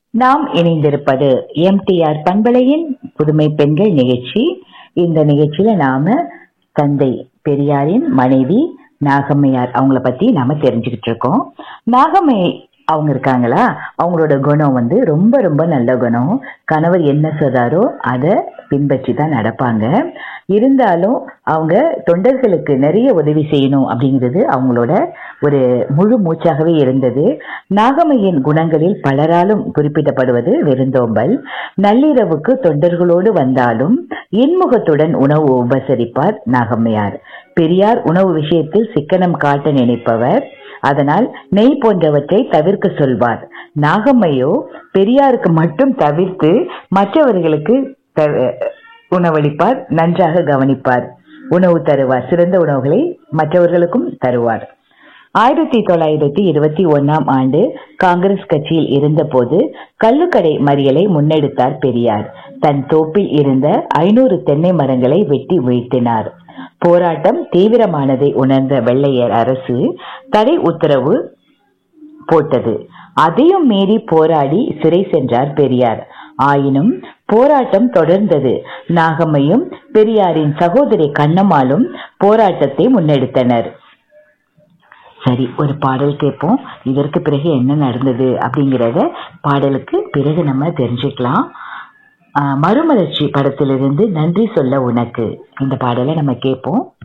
நாம் இணைந்திருப்பது எம்டிஆர் பண்பலையின் புதுமை பெண்கள் நிகழ்ச்சி இந்த நிகழ்ச்சியில நாம தந்தை பெரியாரின் மனைவி நாகம்மையார் அவங்கள பத்தி நாம தெரிஞ்சுக்கிட்டு இருக்கோம் நாகம்மை அவங்க இருக்காங்களா அவங்களோட குணம் வந்து ரொம்ப ரொம்ப நல்ல குணம் கணவர் என்ன சொல்றாரோ அதை பின்பற்றி தான் நடப்பாங்க இருந்தாலும் அவங்க தொண்டர்களுக்கு நிறைய உதவி செய்யணும் அப்படிங்கிறது அவங்களோட ஒரு முழு மூச்சாகவே இருந்தது நாகம்மையின் குணங்களில் பலராலும் குறிப்பிடப்படுவது விருந்தோம்பல் நள்ளிரவுக்கு தொண்டர்களோடு வந்தாலும் இன்முகத்துடன் உணவு உபசரிப்பார் நாகம்மையார் பெரியார் உணவு விஷயத்தில் சிக்கனம் காட்ட நினைப்பவர் அதனால் நெய் போன்றவற்றை தவிர்க்க சொல்வார் நாகம்மையோ பெரியாருக்கு மட்டும் தவிர்த்து மற்றவர்களுக்கு த- உணவளிப்பார் நன்றாக கவனிப்பார் உணவு தருவார் சிறந்த உணவுகளை மற்றவர்களுக்கும் தருவார் ஆயிரத்தி தொள்ளாயிரத்தி இருபத்தி ஒன்னாம் ஆண்டு காங்கிரஸ் கட்சியில் இருந்தபோது கள்ளுக்கடை மறியலை முன்னெடுத்தார் பெரியார் தன் தோப்பில் இருந்த ஐநூறு தென்னை மரங்களை வெட்டி வீழ்த்தினார் போராட்டம் தீவிரமானதை உணர்ந்த வெள்ளையர் அரசு தடை உத்தரவு போட்டது அதையும் மீறி போராடி சிறை சென்றார் பெரியார் ஆயினும் போராட்டம் தொடர்ந்தது நாகம்மையும் பெரியாரின் சகோதரி கண்ணம்மாளும் போராட்டத்தை முன்னெடுத்தனர் சரி ஒரு பாடல் கேட்போம் இதற்கு பிறகு என்ன நடந்தது அப்படிங்கிறத பாடலுக்கு பிறகு நம்ம தெரிஞ்சுக்கலாம் ஆஹ் மறுமலர்ச்சி படத்திலிருந்து நன்றி சொல்ல உனக்கு இந்த பாடலை நம்ம கேட்போம்